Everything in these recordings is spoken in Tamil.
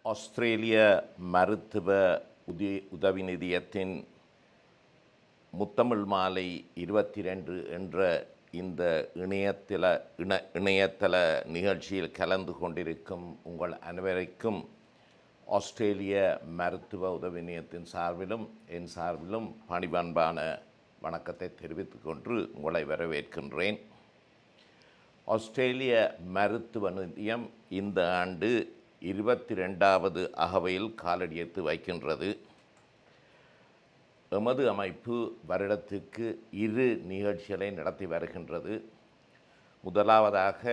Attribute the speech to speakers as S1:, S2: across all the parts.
S1: ஆஸ்திரேலிய மருத்துவ உதி உதவி நிதியத்தின் முத்தமிழ் மாலை இருபத்தி ரெண்டு என்ற இந்த இணையத்தில இண இணையதள நிகழ்ச்சியில் கலந்து கொண்டிருக்கும் உங்கள் அனைவருக்கும் ஆஸ்திரேலிய மருத்துவ உதவி நிலையத்தின் சார்பிலும் என் சார்பிலும் பணிபண்பான வணக்கத்தை தெரிவித்துக் கொண்டு உங்களை வரவேற்கின்றேன் ஆஸ்திரேலிய மருத்துவ நிதியம் இந்த ஆண்டு இருபத்தி ரெண்டாவது அகவையில் காலடியெடுத்து வைக்கின்றது எமது அமைப்பு வருடத்துக்கு இரு நிகழ்ச்சிகளை நடத்தி வருகின்றது முதலாவதாக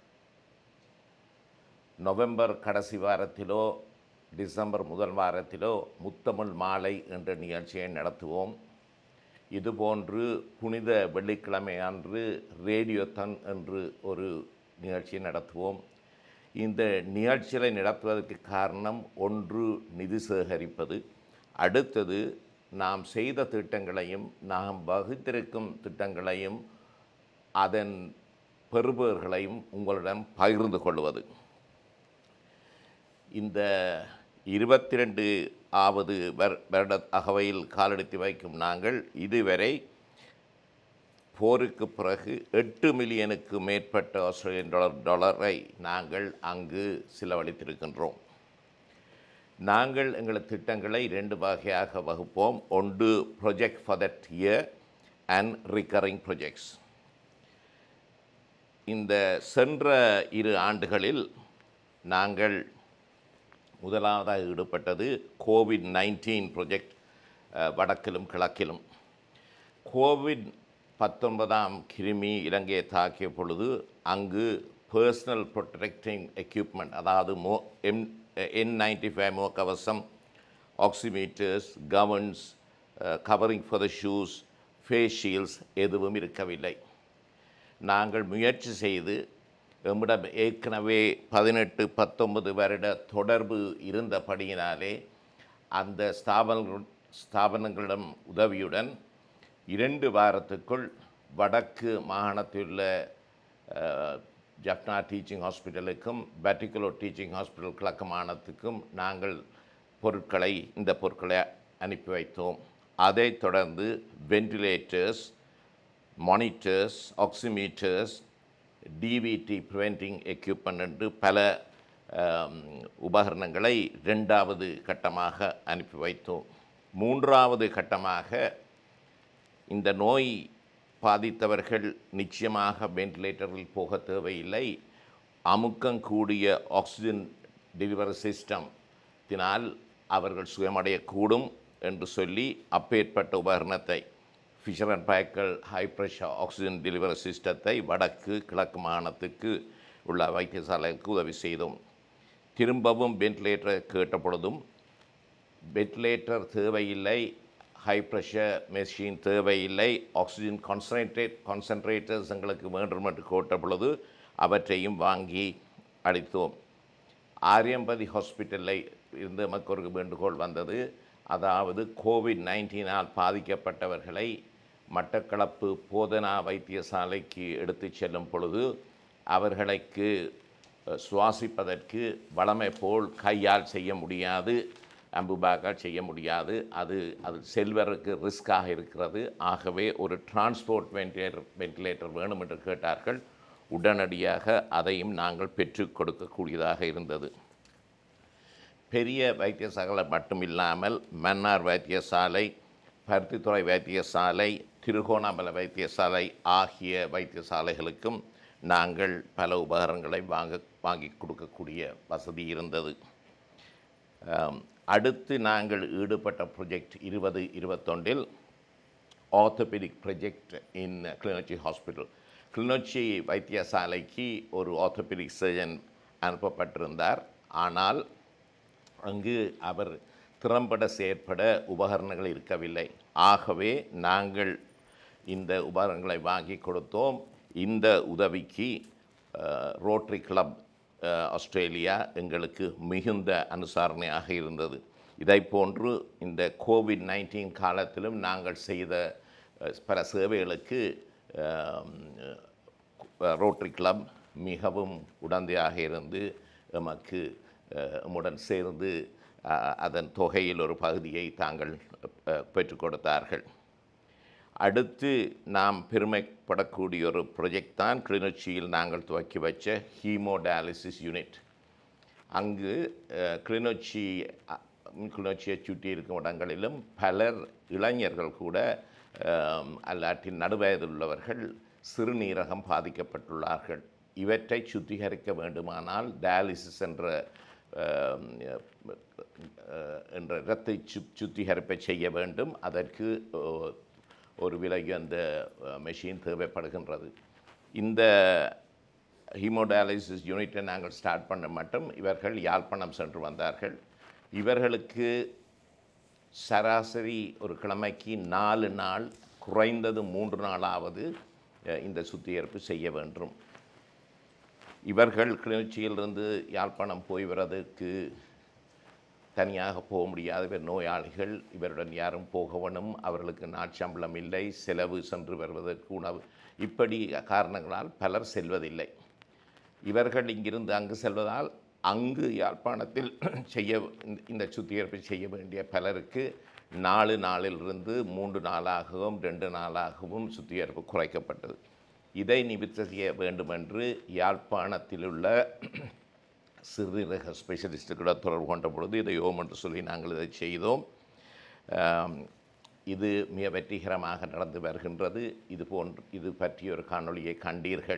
S1: நவம்பர் கடைசி வாரத்திலோ டிசம்பர் முதல் வாரத்திலோ முத்தமிழ் மாலை என்ற நிகழ்ச்சியை நடத்துவோம் இதுபோன்று புனித வெள்ளிக்கிழமை அன்று ரேடியோதன் என்று ஒரு நிகழ்ச்சியை நடத்துவோம் இந்த நிகழ்ச்சிகளை நடத்துவதற்கு காரணம் ஒன்று நிதி சேகரிப்பது அடுத்தது நாம் செய்த திட்டங்களையும் நாம் வகுத்திருக்கும் திட்டங்களையும் அதன் பெறுபவர்களையும் உங்களிடம் பகிர்ந்து கொள்வது இந்த இருபத்தி ரெண்டு ஆவது வர் வருட அகவையில் காலெடுத்து வைக்கும் நாங்கள் இதுவரை போருக்கு பிறகு எட்டு மில்லியனுக்கு மேற்பட்ட ஆஸ்திரேலியன் டாலர் டாலரை நாங்கள் அங்கு செலவழித்திருக்கின்றோம் நாங்கள் எங்கள் திட்டங்களை ரெண்டு வகையாக வகுப்போம் ஒன்று project for that year and recurring projects இந்த சென்ற இரு ஆண்டுகளில் நாங்கள் முதலாவதாக ஈடுபட்டது கோவிட் நைன்டீன் ப்ரொஜெக்ட் வடக்கிலும் கிழக்கிலும் கோவிட் பத்தொன்பதாம் கிருமி இலங்கையை தாக்கிய பொழுது அங்கு பர்சனல் ப்ரொடெக்டிங் எக்யூப்மெண்ட் அதாவது மோ எம் என் நைன்டி ஃபைவ் முகக்கவசம் oximeters gowns covering for the shoes face shields எதுவும் இருக்கவில்லை நாங்கள் முயற்சி செய்து எம்மிடம் ஏற்கனவே பதினெட்டு பத்தொன்பது வருட தொடர்பு இருந்தபடியினாலே அந்த ஸ்தாபனங்கள் ஸ்தாபனங்களிடம் உதவியுடன் இரண்டு வாரத்துக்குள் வடக்கு மாகாணத்திலுள்ள ஜப்னா டீச்சிங் ஹாஸ்பிட்டலுக்கும் பேட்டிகுலோ டீச்சிங் ஹாஸ்பிட்டல் கிழக்கு மாகாணத்துக்கும் நாங்கள் பொருட்களை இந்த பொருட்களை அனுப்பி வைத்தோம் அதைத் தொடர்ந்து ventilators monitors oximeters DVT preventing equipment என்று பல உபகரணங்களை ரெண்டாவது கட்டமாக அனுப்பி வைத்தோம் மூன்றாவது கட்டமாக இந்த நோய் பாதித்தவர்கள் நிச்சயமாக வென்டிலேட்டரில் போக தேவையில்லை அமுக்கம் கூடிய ஆக்சிஜன் டெலிவரி சிஸ்டத்தினால் அவர்கள் சுயமடையக்கூடும் என்று சொல்லி அப்பேற்பட்ட உபகரணத்தை Fisher and Paykel high pressure oxygen delivery சிஸ்டத்தை வடக்கு கிழக்கு மாகாணத்துக்கு உள்ள வைத்தியசாலைக்கு உதவி செய்தோம் திரும்பவும் வென்டிலேட்டரை கேட்ட பொழுதும் வென்டிலேட்டர் தேவையில்லை ஹை ப்ரெஷர் மெஷின் தேவையில்லை ஆக்சிஜன் கான்சன்ட்ரேட் கான்சன்ட்ரேட்டர்ஸ் எங்களுக்கு வேண்டும் என்று கேட்ட பொழுது அவற்றையும் வாங்கி அளித்தோம் ஆரியம்பதி ஹாஸ்பிட்டலில் இருந்து நமக்கு ஒரு வேண்டுகோள் வந்தது அதாவது கோவிட் நைன்டீனால் பாதிக்கப்பட்டவர்களை மட்டக்களப்பு போதனா வைத்தியசாலைக்கு எடுத்து செல்லும் பொழுது அவர்களுக்கு சுவாசிப்பதற்கு வளமை போல் கையால் செய்ய முடியாது அம்புபாக்கால் செய்ய முடியாது அது அது செல்வருக்கு ரிஸ்காக இருக்கிறது ஆகவே ஒரு டிரான்ஸ்போர்ட் வென்டிலேட்டர் வென்டிலேட்டர் வேணும் என்று கேட்டார்கள் உடனடியாக அதையும் நாங்கள் பெற்றுக் கொடுக்கக்கூடியதாக இருந்தது பெரிய வைத்தியசாலை மட்டும் இல்லாமல் மன்னார் வைத்தியசாலை பருத்தித்துறை வைத்தியசாலை திருகோணாமலை வைத்தியசாலை ஆகிய வைத்தியசாலைகளுக்கும் நாங்கள் பல உபகரணங்களை வாங்க வாங்கி கொடுக்கக்கூடிய வசதி இருந்தது அடுத்து நாங்கள் ஈடுபட்ட ப்ரொஜெக்ட் இருபது இருபத்தொன்றில் orthopaedic project in Kilinochchi hospital Kilinochchi வைத்தியசாலைக்கு ஒரு ஆர்த்தோபெடிக் சர்ஜன் அனுப்பப்பட்டிருந்தார் ஆனால் அங்கு அவர் திறம்பட செயற்பட உபகரணங்கள் இருக்கவில்லை ஆகவே நாங்கள் இந்த உபகரணங்களை வாங்கி கொடுத்தோம் இந்த உதவிக்கு ரோட்ரி கிளப் ஆஸ்திரேலியா எங்களுக்கு மிகுந்த அனுசரணையாக இருந்தது இதை போன்று இந்த கோவிட் நைன்டீன் காலத்திலும் நாங்கள் செய்த பல சேவைகளுக்கு ரோட்ரி கிளப் மிகவும் உடந்தையாக இருந்து எமக்கு அஹ், உம்முடன் சேர்ந்து அஹ், அதன் தொகையில் ஒரு பகுதியை தாங்கள் அஹ், பெற்றுக் கொடுத்தார்கள் அடுத்து நாம் பெருமைப்படக்கூடிய ஒரு ப்ரொஜெக்ட் தான் கிளிநொச்சியில் நாங்கள் துவக்கி வச்ச ஹீமோடயாலிசிஸ் யூனிட் அங்கு அஹ், கிளிநொச்சி அ, கிளிநொச்சியை சுற்றி இருக்கும் இடங்களிலும் பலர் இளைஞர்கள் கூட அஹ், அல்லாட்டி நடுவயதில் உள்ளவர்கள் சிறுநீரகம் பாதிக்கப்பட்டுள்ளார்கள் இவற்றை சுத்திகரிக்க வேண்டுமானால் டயாலிசிஸ் என்ற அஹ், அஹ், என்ற இரத்தை சு சுத்திகரிப்பை செய்ய வேண்டும் அதற்கு அஹ், ஒரு விலை அந்த மெஷின் தேவைப்படுகின்றது இந்த ஹீமோடயாலிசிஸ் யூனிட்டை நாங்கள் ஸ்டார்ட் பண்ண மட்டும் இவர்கள் யாழ்ப்பாணம் சென்று வந்தார்கள் இவர்களுக்கு சராசரி ஒரு கிழமைக்கு நாலு நாள் குறைந்தது மூன்று நாளாவது அஹ், இந்த சுத்திகரிப்பு செய்ய வேண்டும் இவர்கள் கிளிநொச்சியிலிருந்து யாழ்ப்பாணம் போய் வர்றதுக்கு தனியாக போக முடியாத இவர் நோயாளிகள் இவருடன் யாரும் போகவனும் அவர்களுக்கு நாட்சம்பளம் இல்லை செலவு சென்று வருவதற்கு உணவு இப்படி காரணங்களால் பலர் செல்வதில்லை இவர்கள் இங்கிருந்து அங்கு செல்வதால் அங்கு யாழ்ப்பாணத்தில் செய்ய இந்த- இந்த சுத்திகரிப்பை செய்ய வேண்டிய பலருக்கு நாலு நாளிலிருந்து மூன்று நாளாகவும் ரெண்டு நாளாகவும் சுத்திகரிப்பு குறைக்கப்பட்டது இதை நிவர்த்தி செய்ய வேண்டுமென்று யாழ்ப்பாணத்தில் உள்ள சிறுநீரக ஸ்பெஷலிஸ்ட்டுக்கூட தொடர்பு கொண்ட பொழுது இதை யோம் என்று சொல்லி நாங்கள் இதை செய்தோம் ஆம், இது மிக வெற்றிகரமாக நடந்து வருகின்றது இது போன்று இது பற்றிய ஒரு காணொளியை கண்டீர்கள்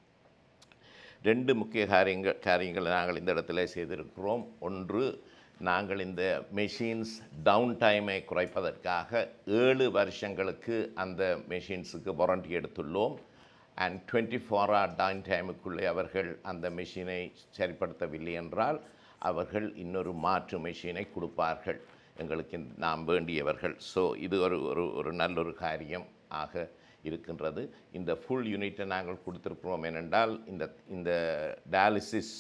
S1: ரெண்டு முக்கிய காரியங்கள் காரியங்களை நாங்கள் இந்த இடத்துல செய்திருக்கிறோம் ஒன்று நாங்கள் இந்த மெஷின்ஸ் டவுன் டைமை குறைப்பதற்காக ஏழு வருஷங்களுக்கு அந்த மெஷின்ஸுக்கு வாரண்டி எடுத்துள்ளோம் and twenty four hour down டைமுக்குள்ளே அவர்கள் அந்த மெஷினை சரிப்படுத்தவில்லை என்றால் அவர்கள் இன்னொரு மாற்று மெஷினை கொடுப்பார்கள் எங்களுக்கு இந்த- நாம் வேண்டியவர்கள் ஸோ இது ஒரு ஒரு ஒரு நல்ல ஒரு காரியம் ஆக இருக்கின்றது இந்த ஃபுல் யூனிட்டை நாங்கள் கொடுத்திருக்கிறோம் ஏனென்றால் இந்த இந்த டயாலிசிஸ்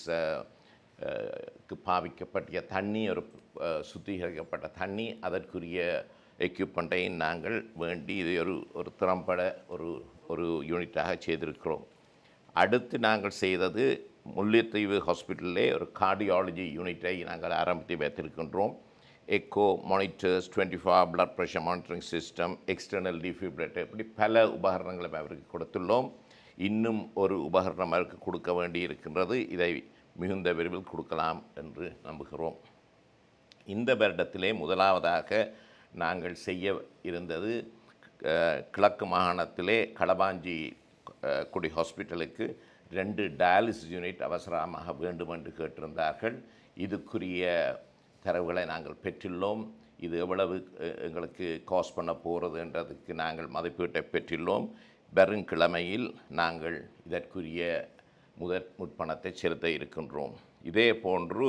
S1: க்கு பாவிக்கப்பட்ட தண்ணி ஒரு அஹ், சுத்திகரிக்கப்பட்ட தண்ணி அதற்குரிய எக்யூப்மெண்ட்டை நாங்கள் வேண்டி இதை ஒரு ஒரு திறம்பட ஒரு ஒரு யூனிட்டாக செய்திருக்கிறோம் அடுத்து நாங்கள் செய்தது முல்லைத்தீவு ஹாஸ்பிட்டலிலே ஒரு கார்டியாலஜி யூனிட்டை நாங்கள் ஆரம்பித்து வைத்திருக்கின்றோம் echo monitors twenty four blood pressure monitoring system external defibrillator இப்படி பல உபகரணங்களை அவருக்கு கொடுத்துள்ளோம் இன்னும் ஒரு உபகரணம் அவருக்கு கொடுக்க வேண்டி இருக்கின்றது இதை மிகுந்த விரைவில் கொடுக்கலாம் என்று நம்புகிறோம் இந்த வருடத்திலே முதலாவதாக நாங்கள் செய்ய இருந்தது அஹ், கிழக்கு மாகாணத்திலே களபாஞ்சி அஹ், குடி ஹாஸ்பிட்டலுக்கு ரெண்டு டயாலிசிஸ் யூனிட் அவசரமாக வேண்டும் என்று கேட்டிருந்தார்கள் இதுக்குரிய தரவுகளை நாங்கள் பெற்றுள்ளோம் இது எவ்வளவு அஹ், எங்களுக்கு காஸ்ட் பண்ண போகிறது என்றதுக்கு நாங்கள் மதிப்பீட்டை பெற்றுள்ளோம் வருங்கிழமையில் நாங்கள் இதற்குரிய முதற் முற்பணத்தை செலுத்த இருக்கின்றோம் இதே போன்று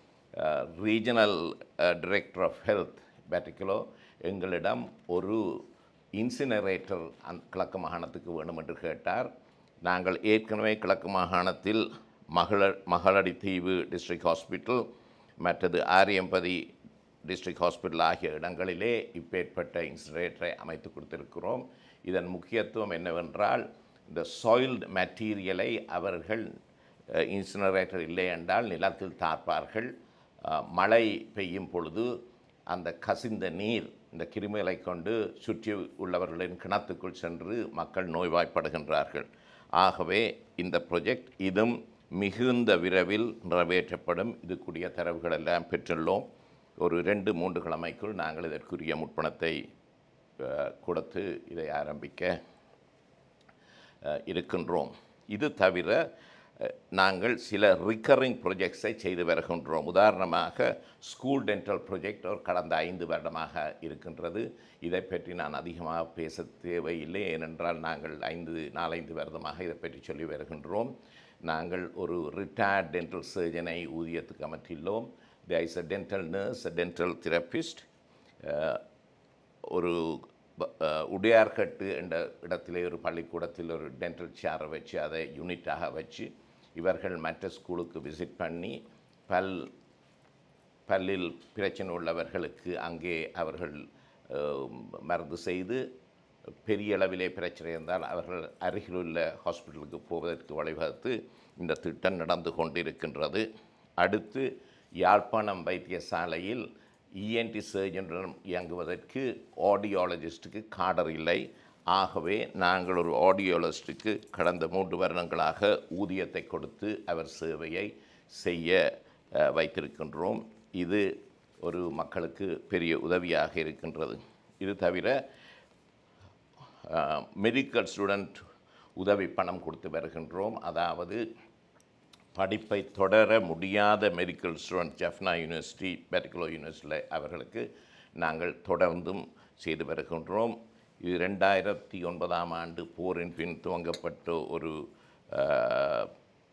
S1: regional director of health Batticaloa எங்களிடம் ஒரு இன்சினரேட்டர் அந் கிழக்கு மாகாணத்துக்கு வேணும் என்று கேட்டார் நாங்கள் ஏற்கனவே கிழக்கு மாகாணத்தில் மகள மகளடி தீவு டிஸ்ட்ரிக்ட் ஹாஸ்பிட்டல் மற்றது ஆரியம்பதி டிஸ்ட்ரிக்ட் ஹாஸ்பிட்டல் ஆகிய இடங்களிலே இப்பேற்பட்ட இன்சினரேட்டரை அமைத்து கொடுத்திருக்கிறோம் இதன் முக்கியத்துவம் என்னவென்றால் இந்த சாயில்டு மெட்டீரியலை அவர்கள் இன்சினரேட்டர் இல்லை என்றால் நிலத்தில் தார்ப்பார்கள் அஹ், மழை பெய்யும் பொழுது அந்த கசிந்த நீர் இந்த கிருமிகளை கொண்டு சுற்றி உள்ளவர்களின் கிணத்துக்குள் சென்று மக்கள் நோய்வாய்ப்படுகின்றார்கள் ஆகவே இந்த ப்ரொஜெக்ட் இதும் மிகுந்த விரைவில் நிறைவேற்றப்படும் இதுக்குரிய தரவுகள் எல்லாம் பெற்றுள்ளோம் ஒரு ரெண்டு மூன்று கிழமைக்குள் நாங்கள் இதற்குரிய முற்பணத்தை அஹ், கொடுத்து இதை ஆரம்பிக்க அஹ், இருக்கின்றோம் இது தவிர அஹ், நாங்கள் சில ரிக்கரிங் ப்ரொஜெக்ட்ஸை செய்து வருகின்றோம் உதாரணமாக ஸ்கூல் டென்டல் ப்ரொஜெக்ட் ஒரு கடந்த ஐந்து வருடமாக இருக்கின்றது இதை பற்றி நான் அதிகமாக பேச தேவையில்லை ஏனென்றால் நாங்கள் ஐந்து நாலைந்து வருடமாக இதை பற்றி சொல்லி வருகின்றோம் நாங்கள் ஒரு ரிட்டையர்ட் டென்டல் சர்ஜனை ஊதியத்துக்கு அமர்த்தியுள்ளோம் there is a dental nurse a dental therapist அஹ், ஒரு ப- அஹ், உடையார்கட்டு என்ற இடத்திலே ஒரு பள்ளிக்கூடத்தில் ஒரு டென்டல் சேரை வச்சு அதை யூனிட்டாக வச்சு இவர்கள் மற்ற ஸ்கூலுக்கு விசிட் பண்ணி பல் பல்லில் பிரச்சனை உள்ளவர்களுக்கு அங்கே அவர்கள் அஹ், மருந்து செய்து பெரிய அளவிலே பிரச்சனை இருந்தால் அவர்கள் அருகிலுள்ள ஹாஸ்பிட்டலுக்கு போவதற்கு வழிவகுத்து இந்த திட்டம் நடந்து கொண்டிருக்கின்றது அடுத்து யாழ்ப்பாணம் வைத்தியசாலையில் இஎன்டி சர்ஜனுடன் இயங்குவதற்கு ஆடியாலஜிஸ்ட்டுக்கு காடர் இல்லை ஆகவே நாங்கள் ஒரு ஆடியாலஜிஸ்ட்டுக்கு கடந்த மூன்று வருடங்களாக ஊதியத்தை கொடுத்து அவர் சேவையை செய்ய அஹ், வைத்திருக்கின்றோம் இது ஒரு மக்களுக்கு பெரிய உதவியாக இருக்கின்றது இது தவிர மெடிக்கல் ஸ்டூடெண்ட் உதவி பணம் கொடுத்து வருகின்றோம் அதாவது படிப்பை தொடர முடியாத மெடிக்கல் ஸ்டூடெண்ட் ஜெஃப்னா யூனிவர்சிட்டி மெடிக்கலோ யூனிவர்சிட்டியில் அவர்களுக்கு நாங்கள் தொடர்ந்தும் செய்து வருகின்றோம் இது ரெண்டாயிரத்தி ஒன்பதாம் ஆண்டு போரின் பின் துவங்கப்பட்ட ஒரு அஹ்,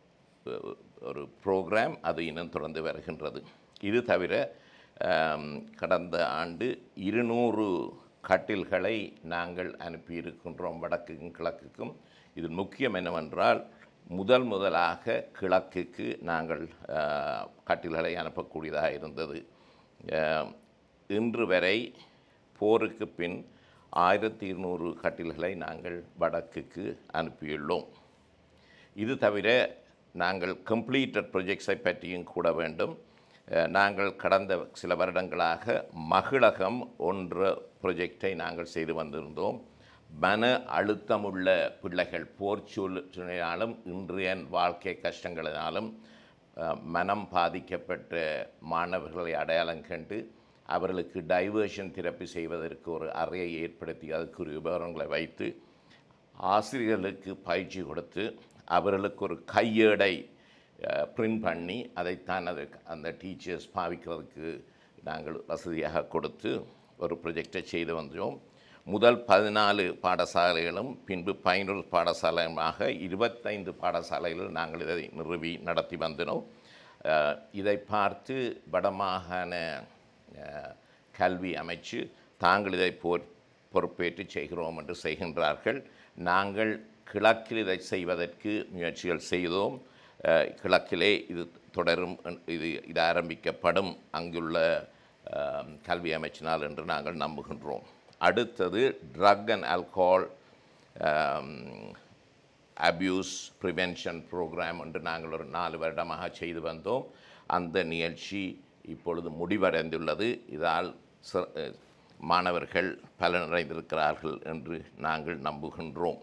S1: ஒரு ப்ரோக்ராம் அது இன்னும் தொடர்ந்து வருகின்றது இது தவிர ஆம், கடந்த ஆண்டு இருநூறு கட்டில்களை நாங்கள் அனுப்பியிருக்கின்றோம் வடக்குக்கும் கிழக்குக்கும் இதில் முக்கியம் என்னவென்றால் முதல் முதலாக கிழக்குக்கு நாங்கள் ஆ, கட்டில்களை அனுப்பக்கூடியதாக இருந்தது ஆம், இன்று வரை போருக்கு பின் ஆயிரத்தி இருநூறு கட்டில்களை நாங்கள் வடக்குக்கு அனுப்பியுள்ளோம் இது தவிர நாங்கள் கம்ப்ளீட்டட் ப்ரொஜெக்ட்ஸை பற்றியும் கூட வேண்டும் அஹ், நாங்கள் கடந்த சில வருடங்களாக மகிழகம் ஒன்ற ப்ரொஜெக்டை நாங்கள் செய்து வந்திருந்தோம் மன அழுத்தமுள்ள பிள்ளைகள் போர் சூழ்நிலையாலும் இன்றைய வாழ்க்கை கஷ்டங்களினாலும் அஹ், மனம் பாதிக்கப்பட்ட மாணவர்களை அடையாளம் கண்டு அவர்களுக்கு டைவர்ஷன் தெரப்பி செய்வதற்கு ஒரு அறையை ஏற்படுத்தி அதுக்குரிய உபகரணங்களை வைத்து ஆசிரியர்களுக்கு பயிற்சி கொடுத்து அவர்களுக்கு ஒரு கையேடை பிரிண்ட் பண்ணி அதைத்தான் அது அந்த டீச்சர்ஸ் பாவிக்கிறதுக்கு நாங்கள் வசதியாக கொடுத்து ஒரு ப்ரொஜெக்டை செய்து வந்தோம் முதல் பதினாலு பாடசாலைகளும் பின்பு பதினொரு பாடசாலையுமாக இருபத்தைந்து பாடசாலைகளில் நாங்கள் இதை நிறுவி நடத்தி வந்தோம் அஹ், இதை பார்த்து வடமாகாண அஹ், கல்வி அமைச்சு தாங்கள் இதை போர் பொறுப்பேற்று செய்கிறோம் என்று செய்கின்றார்கள் நாங்கள் கிழக்கில் இதை செய்வதற்கு முயற்சிகள் செய்தோம் அஹ், கிழக்கிலே இது தொடரும் என்- இது இது ஆரம்பிக்கப்படும் அங்குள்ள அஹ், கல்வி அமைச்சினால் என்று நாங்கள் நம்புகின்றோம் அடுத்தது drug and alcohol abuse prevention programme என்று நாங்கள் ஒரு நாலு வருடமாக செய்து வந்தோம் அந்த நிகழ்ச்சி இப்பொழுது முடிவடைந்துள்ளது இதால் சிற- அஹ், மாணவர்கள் பலனடைந்திருக்கிறார்கள் என்று நாங்கள் நம்புகின்றோம்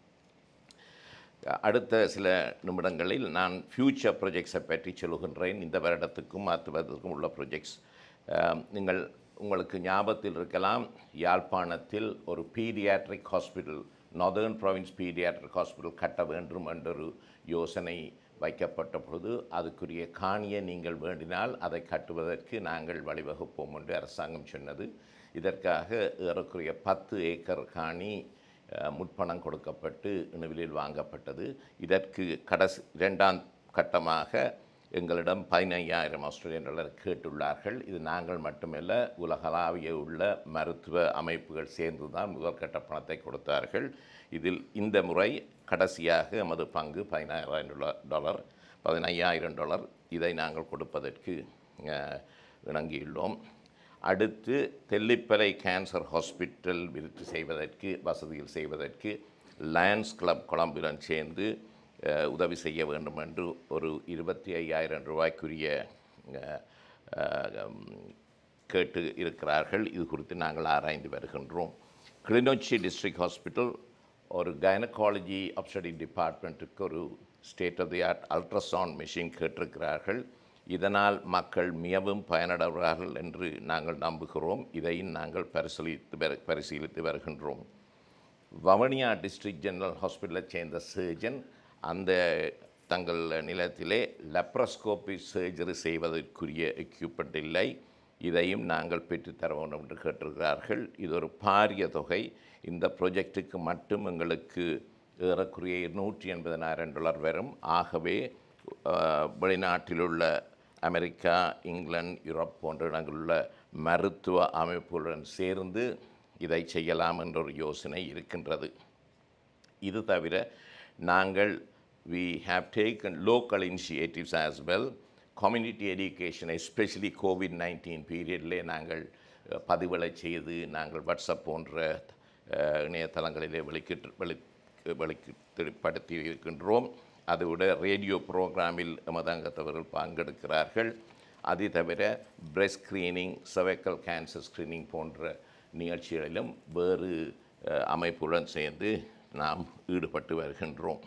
S1: அடுத்த சில நிமிடங்களில் நான் ஃப்யூச்சர் ப்ரொஜெக்ட்ஸை பற்றி சொல்லுகின்றேன் இந்த வருடத்துக்கும் அடுத்த வருடத்துக்கும் உள்ள ப்ரொஜெக்ட்ஸ் நீங்கள் உங்களுக்கு ஞாபகத்தில் இருக்கலாம் யாழ்ப்பாணத்தில் ஒரு paediatric hospital northern province paediatric hospital கட்ட வேண்டும் என்றொரு யோசனை வைக்கப்பட்ட பொழுது அதுக்குரிய காணியை நீங்கள் வேண்டினால் அதை கட்டுவதற்கு நாங்கள் வழிவகுப்போம் என்று அரசாங்கம் சொன்னது இதற்காக ஏறக்குறைய பத்து ஏக்கர் காணி அஹ், முற்பணம் கொடுக்கப்பட்டு இணுவிலில் வாங்கப்பட்டது இதற்கு கடைசி இரண்டாம் கட்டமாக எங்களிடம் பதினையாயிரம் ஆஸ்திரேலியன் டாலர் கேட்டுள்ளார்கள் இது நாங்கள் மட்டுமல்ல உலகளாவிய உள்ள மருத்துவ அமைப்புகள் சேர்ந்து தான் முதல் கட்ட பணத்தை கொடுத்தார்கள் இதில் இந்த முறை கடைசியாக எமது பங்கு பதினாயிரம் டாலர் பதினையாயிரம் டாலர் இதை நாங்கள் கொடுப்பதற்கு அஹ், இணங்கியுள்ளோம் அடுத்து தெல்லிப்பளை கேன்சர் ஹாஸ்பிட்டல் விருத்தி செய்வதற்கு வசதியில் செய்வதற்கு லயன்ஸ் கிளப் கொலம்புடன் சேர்ந்து அஹ், உதவி செய்ய வேண்டும் என்று ஒரு இருபத்தி ஐயாயிரம் ரூபாய்க்குரிய அஹ், அஹ், உம், கேட்டு இருக்கிறார்கள் இது குறித்து நாங்கள் ஆராய்ந்து வருகின்றோம் கிளிநொச்சி டிஸ்ட்ரிக்ட் ஹாஸ்பிட்டல் ஒரு கைனகாலஜி அப்சடி டிபார்ட்மெண்ட்டுக்கு ஒரு state of the art ultrasound machine கேட்டிருக்கிறார்கள் இதனால் மக்கள் மிகவும் பயனடைவார்கள் என்று நாங்கள் நம்புகிறோம் இதையும் நாங்கள் பரிசீலித்து வரு பரிசீலித்து வருகின்றோம் வவனியா டிஸ்ட்ரிக்ட் ஜெனரல் ஹாஸ்பிட்டலைச் சேர்ந்த சர்ஜன் அந்த தங்கள் நிலத்திலே லெப்ரஸ்கோபி சர்ஜரி செய்வதற்குரிய எக்யூப்மெண்ட் இல்லை இதையும் நாங்கள் பெற்றுத்தர வேண்டும் என்று கேட்டிருக்கிறார்கள் இது ஒரு பாரிய தொகை இந்த ப்ரொஜெக்ட்டுக்கு மட்டும் எங்களுக்கு ஏறக்குறைய நூற்றி எண்பதனாயிரம் டாலர் வரும் ஆகவே அஹ், வெளிநாட்டிலுள்ள அமெரிக்கா இங்கிலாந்து யூரோப் போன்ற இடங்களிலுள்ள மருத்துவ அமைப்புகளுடன் சேர்ந்து இதை செய்யலாம் என்ற ஒரு யோசனை இருக்கின்றது இது தவிர நாங்கள் we have taken local initiatives as well community education especially Covid nineteen பீரியட்லே நாங்கள் அஹ், பதிவுகளை செய்து நாங்கள் வாட்ஸ்அப் போன்ற அஹ், இணையதளங்களிலே வெளிக்கிட்டு வெளி வெளிப்படுத்தி இருக்கின்றோம் அதோட ரேடியோ ப்ரோக்ராமில் எமது அங்கத்தவர்கள் பங்கெடுக்கிறார்கள் அது தவிர breast screening cervical cancer screening போன்ற நிகழ்ச்சிகளிலும் வேறு அஹ், அமைப்புடன் சேர்ந்து நாம் ஈடுபட்டு வருகின்றோம்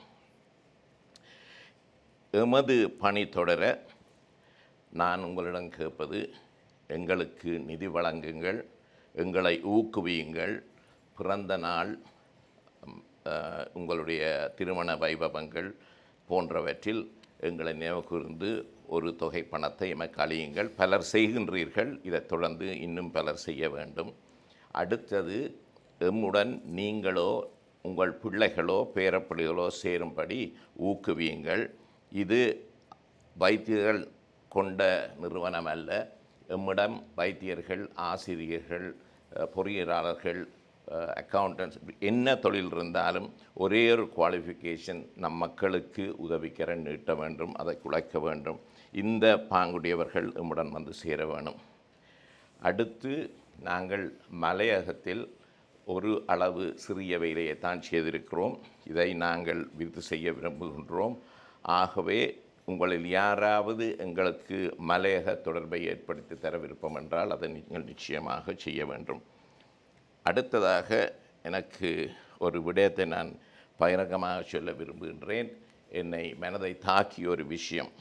S1: எமது பணி தொடர நான் உங்களிடம் கேட்பது எங்களுக்கு நிதி வழங்குங்கள் எங்களை ஊக்குவியுங்கள் பிறந்த நாள் ம், அஹ், உங்களுடைய திருமண வைபவங்கள் போன்றவற்றில் எங்களை நினைவு கூர்ந்து ஒரு தொகை பணத்தை எமக்கு அழியுங்கள் பலர் செய்கின்றீர்கள் இதைத் தொடர்ந்து இன்னும் பலர் செய்ய வேண்டும் அடுத்தது எம்முடன் நீங்களோ உங்கள் பிள்ளைகளோ பேரப்பிள்ளைகளோ சேரும்படி ஊக்குவியுங்கள் இது வைத்தியர்கள் கொண்ட நிறுவனம் அல்ல எம்மிடம் வைத்தியர்கள் ஆசிரியர்கள் அஹ், பொறியியலாளர்கள் அக்கௌண்டன்ஸ் என்ன தொழில் இருந்தாலும் ஒரே ஒரு குவாலிஃபிகேஷன் நம் மக்களுக்கு உதவிக்கரன் நீட்ட வேண்டும் அதை குலைக்க வேண்டும் இந்த பாங்குடையவர்கள் எம்முடன் வந்து சேர வேணும் அடுத்து நாங்கள் மலையகத்தில் ஒரு அளவு சிறிய வேலையை தான் செய்திருக்கிறோம் இதை நாங்கள் விருது செய்ய விரும்புகின்றோம் ஆகவே உங்களில் யாராவது எங்களுக்கு மலையக தொடர்பை ஏற்படுத்தி தர விருப்பம் என்றால் அதை நீங்கள் நிச்சயமாக செய்ய வேண்டும் அடுத்ததாக எனக்கு ஒரு விடயத்தை நான் பகிரங்கமாக சொல்ல விரும்புகின்றேன் என்னை மனதை தாக்கிய ஒரு விஷயம்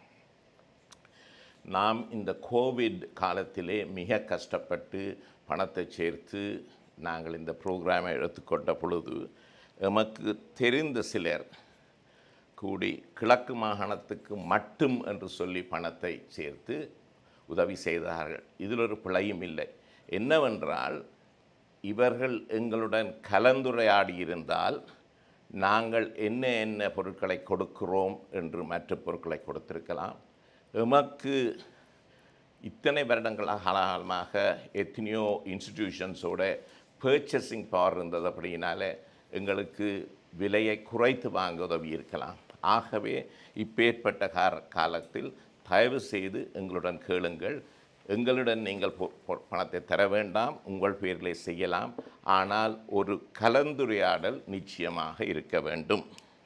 S1: நாம் இந்த கோவிட் காலத்திலே மிக கஷ்டப்பட்டு பணத்தை சேர்த்து நாங்கள் இந்த ப்ரோக்ராமை எடுத்துக்கொண்ட பொழுது எமக்கு தெரிந்த சிலர் கூடி கிழக்கு மாகாணத்துக்கு மட்டும் என்று சொல்லி பணத்தை சேர்த்து உதவி செய்தார்கள் இதில் ஒரு பிழையும் இல்லை என்னவென்றால் இவர்கள் எங்களுடன் கலந்துரையாடி இருந்தால் நாங்கள் என்ன என்ன பொருட்களை கொடுக்கிறோம் என்று மற்ற பொருட்களை கொடுத்திருக்கலாம் எமக்கு இத்தனை வருடங்களாக காலமாக எத்தனையோ இன்ஸ்டிடியூஷன்ஸோட பர்ச்சேசிங் பவர் இருந்தது அப்படின்னால எங்களுக்கு விலையை குறைத்து வாங்க உதவி இருக்கலாம் ஆகவே இப்பேற்பட்ட கார காலத்தில் தயவு செய்து எங்களுடன் கேளுங்கள் எங்களுடன் நீங்கள் பொ- பொ- பணத்தை தர வேண்டாம் உங்கள் பேரிலே செய்யலாம் ஆனால் ஒரு கலந்துரையாடல் நிச்சயமாக இருக்க வேண்டும்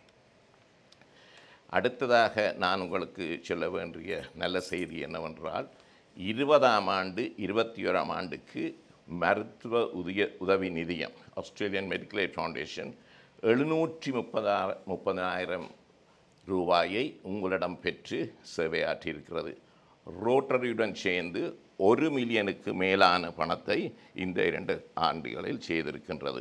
S1: அடுத்ததாக நான் உங்களுக்கு சொல்ல வேண்டிய நல்ல செய்தி என்னவென்றால் இருபதாம் ஆண்டு இருபத்தி ஓராம் ஆண்டுக்கு மருத்துவ உதய உதவி நிதியம் ஆஸ்திரேலியன் மெடிக்கல் எய்ட் ஃபவுண்டேஷன் எழுநூற்றி முப்பதாயிரம் முப்பதாயிரம் ரூபாயை உங்களிடம் பெற்று சேவையாற்றியிருக்கிறது ரோட்டரியுடன் சேர்ந்து ஒரு மில்லியனுக்கு மேலான பணத்தை இந்த இரண்டு ஆண்டுகளில் செய்திருக்கின்றது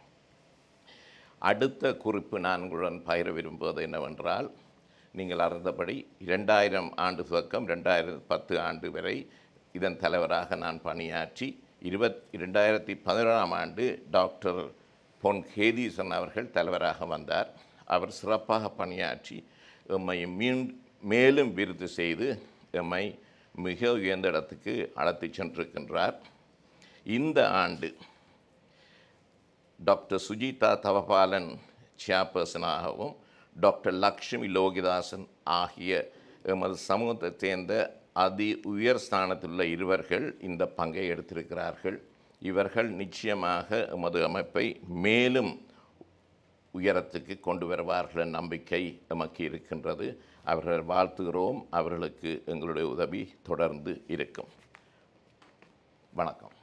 S1: அடுத்த குறிப்பு நான் உங்களுடன் பகிர விரும்புவது என்னவென்றால் நீங்கள் அறிந்தபடி இரண்டாயிரம் ஆண்டு துவக்கம் ரெண்டாயிரத்தி பத்து ஆண்டு வரை இதன் தலைவராக நான் பணியாற்றி இருபத் இரண்டாயிரத்தி பதினோராம் ஆண்டு டாக்டர் பொன் கேதீசன் அவர்கள் தலைவராக வந்தார் அவர் சிறப்பாக பணியாற்றி எம்மை மீன் மேலும் விருது செய்து எம்மை மிக உயர்ந்த இடத்துக்கு அழைத்துச் சென்றிருக்கின்றார் இந்த ஆண்டு டாக்டர் சுஜிதா தவபாலன் சேர்பர்சனாகவும் டாக்டர் லக்ஷ்மி லோகிதாசன் ஆகிய எமது சமூகத்தைச் சேர்ந்த அதி உயர் ஸ்தானத்திலுள்ள இருவர்கள் இந்த பங்கை எடுத்திருக்கிறார்கள் இவர்கள் நிச்சயமாக எமது அமைப்பை மேலும் உயரத்துக்கு கொண்டு வருவார்கள் என்ற நம்பிக்கை எமக்கு இருக்கின்றது அவர்கள் வாழ்த்துகிறோம் அவர்களுக்கு எங்களுடைய உதவி தொடர்ந்து இருக்கும் வணக்கம்